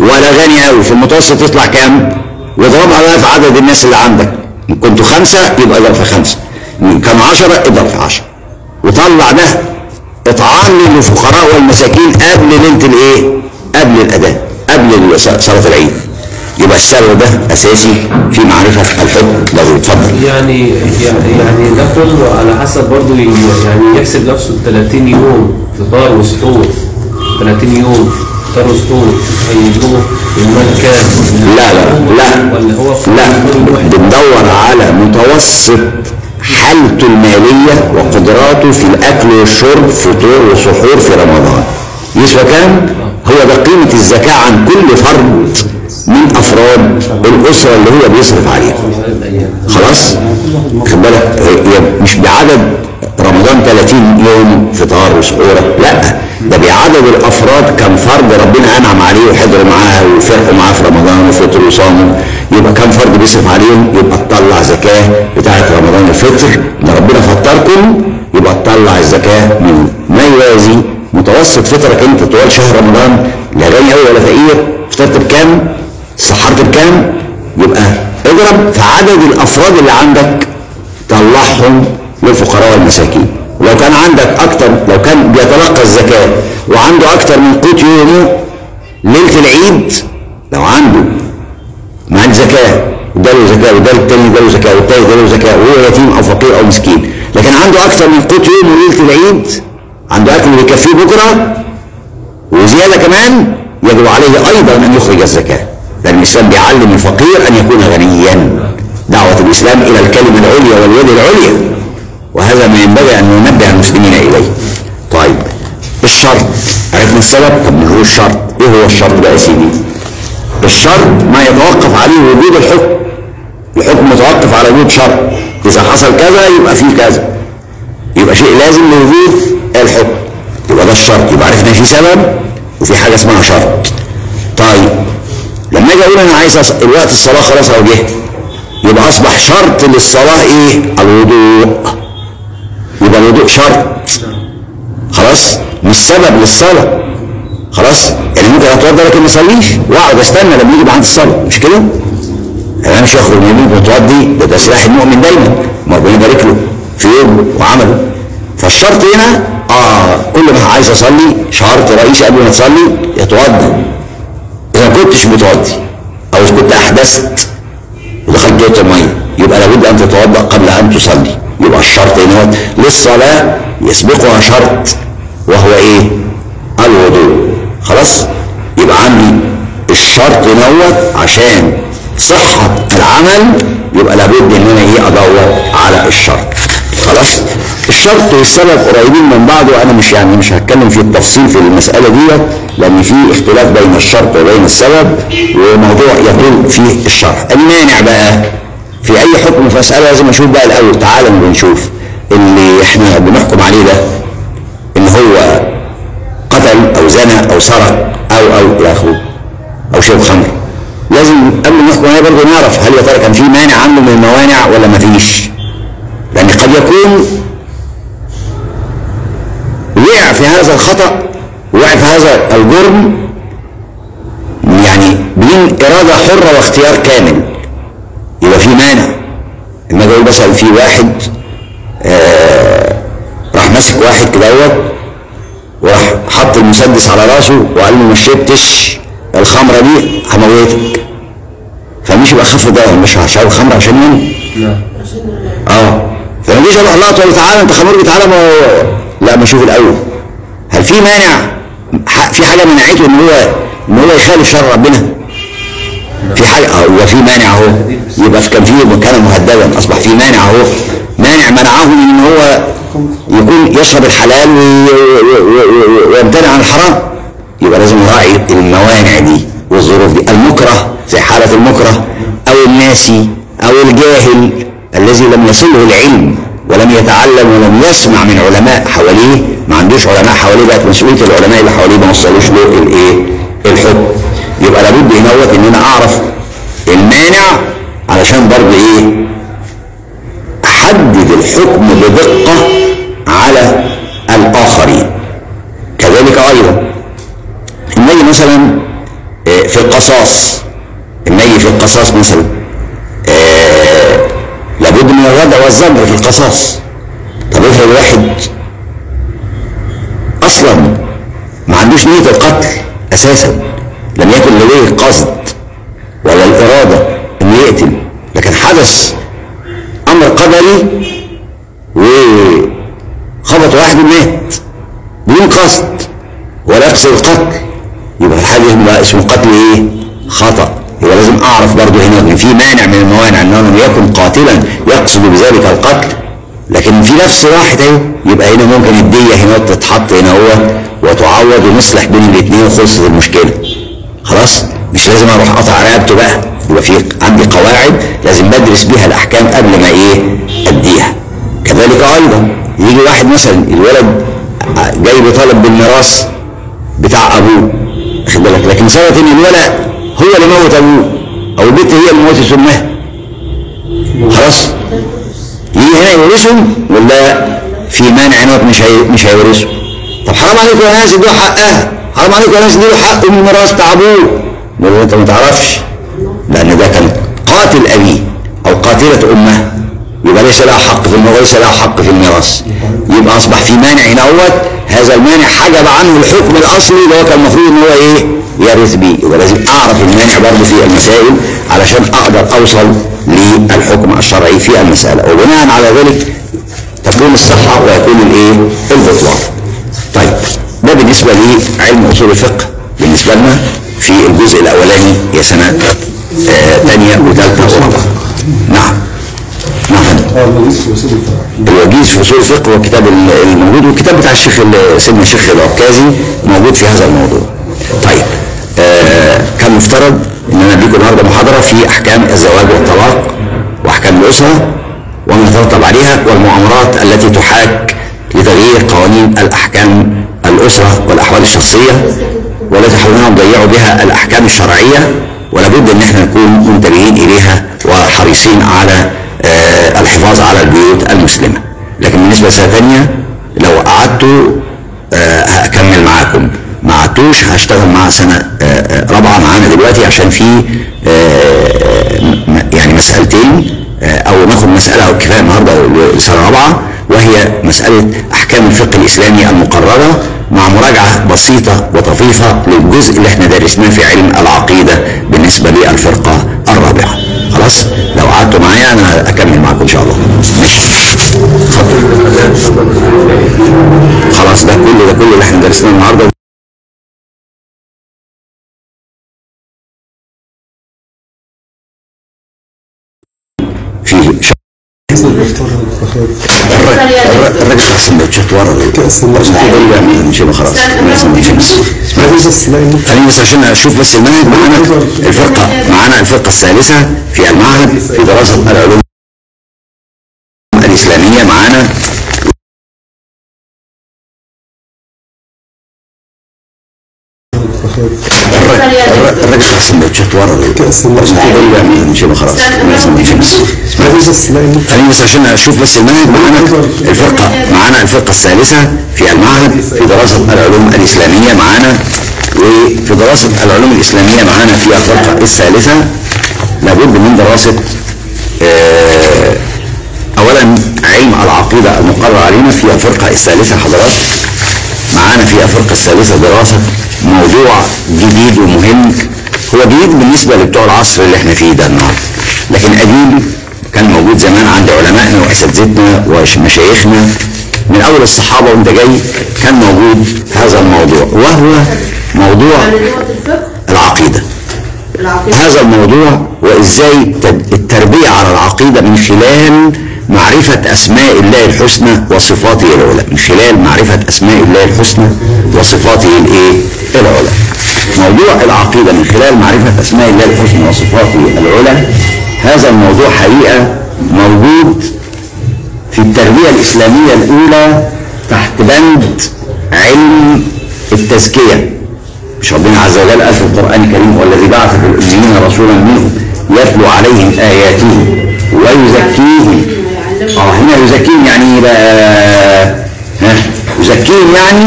ولا غني قوي في المتوسط يطلع كام واضربها بقى في عدد الناس اللي عندك إن كنتوا خمسة يبقى اضرب في خمسة إن كانوا عشرة اضرب في عشرة وطلع ده اطعام للفقراء والمساكين قبل ليله الايه قبل الاذان قبل صلاه العيد يبقى السبب ده اساسي في معرفه الحكم له اتفضل يعني يعني يعني ده كله على حسب برضه ي- يعني يحسب نفسه 30 يوم فطار وسحور 30 يوم فطار وسحور هيجيبوا المال كام؟ لا لا لا ولا هو لا كل واحد بندور على متوسط حالته المالية وقدراته في الأكل والشرب فطور وسحور في رمضان يسوى كام؟ هو ده قيمة الزكاة عن كل فرد من أفراد الأسرة اللي هو بيصرف عليها خلاص؟ خد بالك هي مش بعدد رمضان 30 يوم فطار وسحورة لا ده بعدد الافراد كم فرد ربنا انعم عليه وحضروا معاه وفرحوا معاه في رمضان وفطروا وصاموا يبقى كم فرد بيصرف عليهم يبقى تطلع زكاه بتاعه رمضان الفطر ده ربنا فطركم يبقى تطلع الزكاه من ما يوازي متوسط فطرك انت طوال شهر رمضان لا غني قوي ولا فقير فطرت بكام؟ سحرت بكام؟ يبقى اضرب في عدد الافراد اللي عندك طلعهم للفقراء والمساكين ولو كان عندك اكتر لو كان بيتلقى الزكاه وعنده اكتر من قوت يومه ليله العيد لو عنده مع زكاه وده له زكاه وده التاني ده له زكاه والتاني ده له زكاه وهو يتيم او فقير او مسكين لكن عنده اكتر من قوت يومه ليله العيد عنده اكل بيكفيه بكره وزياده كمان يجب عليه ايضا ان يخرج الزكاه لان الاسلام بيعلم الفقير ان يكون غنيا دعوه الاسلام الى الكلمه العليا واليد العليا وهذا ما ينبغي ان ننبه المسلمين اليه طيب الشرط عرفنا السبب طب ما هو الشرط ايه هو الشرط بقى يا سيدي الشرط ما يتوقف عليه وجود الحكم الحكم متوقف على وجود شرط اذا حصل كذا يبقى فيه كذا يبقى شيء لازم لوجود الحكم يبقى ده الشرط يبقى عرفنا في سبب وفي حاجه اسمها شرط طيب لما اجي اقول انا عايز أص... الوقت الصلاه خلاص اهو جه يبقى اصبح شرط للصلاه ايه الوضوء يبقى الوضوء شرط خلاص مش سبب للصلاه خلاص يعني ممكن اتوضى لكن ما اصليش واقعد استنى لما يجي بعد الصلاه مش كده؟ انا مش هخرج من البيت متوضي ده, ده سلاح المؤمن دايما ما ربنا يبارك له في يومه وعمله فالشرط هنا اه كل ما عايز اصلي شرط رئيسي قبل ما تصلي يتوضا اذا ما كنتش متوضي او اذا كنت احدثت ودخلت جوه الميه يبقى لابد ان تتوضا قبل ان تصلي يبقى الشرط هنا للصلاه يسبقها شرط وهو ايه؟ الوضوء خلاص يبقى عندي الشرط دوت عشان صحة العمل يبقى لابد ان انا ايه ادور على الشرط خلاص الشرط والسبب قريبين من بعض وانا مش يعني مش هتكلم في التفصيل في المسألة ديت لان في اختلاف بين الشرط وبين السبب وموضوع يطول فيه الشرح المانع بقى في اي حكم في مسألة لازم اشوف بقى الاول تعالى بنشوف اللي احنا بنحكم عليه ده ان هو قتل او زنى او سرق او او الى اخره او شرب خمر لازم قبل ما نحكم عليه برضه نعرف هل يا ترى كان في مانع عنه من الموانع ولا ما فيش لان قد يكون وقع في هذا الخطا وقع في هذا الجرم يعني بدون اراده حره واختيار كامل يبقى في مانع لما اجي اقول مثلا في واحد آه راح ماسك واحد كده وراح حط المسدس على راسه وقال له ما شربتش الخمره دي هموتك فمش يبقى خف ده مش هشرب خمره عشان مين؟ لا اه فما جيش اروح لا تقول تعالى انت خمرجي تعالى ما لا ما اشوف الاول هل في مانع ح- في حاجه منعته ان هو ان هو يخالف شرع ربنا؟ في حاجه اه يبقى في مانع اهو يبقى كان في كان مهددا اصبح في مانع اهو مانع منعه من ان هو يكون يشرب الحلال وي- وي- وي- ويمتنع عن الحرام يبقى لازم نراعي الموانع دي والظروف دي المكره في حالة المكره أو الناسي أو الجاهل الذي لم يصله العلم ولم يتعلم ولم يسمع من علماء حواليه ما عندوش علماء حواليه بقت مسؤولية العلماء اللي حواليه ما وصلوش له الايه الحكم يبقى لابد هنا ان انا اعرف المانع علشان برضه ايه احدد الحكم بدقة على الاخرين كذلك ايضا النبي مثلا آه، في القصاص الني في القصاص مثلا آه لابد من الردع والزجر في القصاص طب افرض واحد اصلا ما عندوش نية القتل اساسا لم يكن لديه قصد ولا الاراده انه يقتل لكن حدث امر قدري وخبط واحد مات بدون قصد ولا يقصد القتل يبقى في الحال يبقى اسمه قتل ايه؟ خطأ يبقى لازم اعرف برضه هنا ان في مانع من الموانع انه لم يكن قاتلا يقصد بذلك القتل لكن في نفس واحد اهي يبقى هنا ممكن الدية هنا تتحط هنا هو وتعوض ونصلح بين الاثنين وخلصت المشكلة خلاص مش لازم اروح قطع رقبته بقى يبقى في عندي قواعد لازم بدرس بيها الاحكام قبل ما ايه اديها كذلك ايضا يجي واحد مثلا الولد جاي بيطالب بالميراث بتاع ابوه واخد بالك لكن ثبت ان الولد هو اللي موت ابوه او البنت هي اللي موتت امها خلاص يجي هنا يورثهم ولا في مانع انه مش هي مش هيورثوا طب حرام عليكم يا ناس ادوا حقها حرام عليكم يا ناس ادوا حقه من الميراث بتاع ابوه يقول له انت ما تعرفش لان ده كان قاتل ابيه او قاتله امها يبقى ليس لها حق في الميراث ليس لها حق في الميراث يبقى اصبح في مانع هنا اهوت هذا المانع حجب عنه الحكم الاصلي اللي هو كان المفروض ان هو ايه يرث بيه يبقى لازم اعرف المانع برضه في المسائل علشان اقدر اوصل للحكم الشرعي في المساله وبناء على ذلك تكون الصحه ويكون الايه البطلان طيب ده بالنسبه لعلم اصول الفقه بالنسبه لنا في الجزء الاولاني يا سنه ثانيه آه وثالثه ورابعه نعم نعم الوجيز في اصول الفقه هو الكتاب الموجود والكتاب بتاع الشيخ سيدنا الشيخ العكازي موجود في هذا الموضوع طيب آه كان مفترض ان انا اديكم النهارده محاضره في احكام الزواج والطلاق واحكام الاسره وما يترتب عليها والمؤامرات التي تحاك لتغيير قوانين الاحكام الاسره والاحوال الشخصيه والتي حاولنا نضيع بها الاحكام الشرعيه ولابد ان احنا نكون منتبهين اليها وحريصين على آه الحفاظ على البيوت المسلمه لكن بالنسبه لسنه ثانيه لو قعدتوا آه هكمل معاكم ما قعدتوش هشتغل مع سنه آه رابعه معانا دلوقتي عشان في يعني مسالتين او ناخد مساله او كفايه النهارده لسنه رابعه وهي مساله احكام الفقه الاسلامي المقرره مع مراجعه بسيطه وطفيفه للجزء اللي احنا درسناه في علم العقيده بالنسبه للفرقه الرابعه خلاص لو قعدتوا معايا انا اكمل معاكم ان شاء الله ماشي اتفضل خلاص ده كل ده كل اللي احنا درسناه النهارده فيه الراجل بتاع السندوتشات ورا ده نشيله خلاص خليني بس عشان اشوف بس المنهج معانا الفرقه معانا الفرقه الثالثه في المعهد في دراسه العلوم الاسلاميه معانا الراجل بتاع السندوتشات ورا ده نشيله خلاص خليني بس عشان اشوف بس المنهج معانا الفرقه معانا الفرقه الثالثه في المعهد في دراسه العلوم الاسلاميه معانا وفي دراسه العلوم الاسلاميه معانا في الفرقه الثالثه لابد من دراسه آه اولا علم العقيده المقرر علينا في الفرقه الثالثه حضرات معانا في الفرقه الثالثه دراسه موضوع جديد ومهم هو جديد بالنسبه لبتوع العصر اللي احنا فيه ده النهارده لكن قديم كان موجود زمان عند علمائنا واساتذتنا ومشايخنا من اول الصحابه وانت جاي كان موجود هذا الموضوع وهو موضوع العقيده هذا الموضوع وازاي التربيه على العقيده من خلال معرفة أسماء الله الحسنى وصفاته العلى من خلال معرفة أسماء الله الحسنى وصفاته الإيه؟ العلى موضوع العقيدة من خلال معرفة أسماء الله الحسنى وصفاته العلى هذا الموضوع حقيقة موجود في التربية الإسلامية الأولى تحت بند علم التزكية مش ربنا عز وجل قال في القرآن الكريم والذي بعث في الأميين رسولا منهم يتلو عليهم آياته ويزكيهم اه هنا يزكيهم يعني ايه بقى ها يزكيهم يعني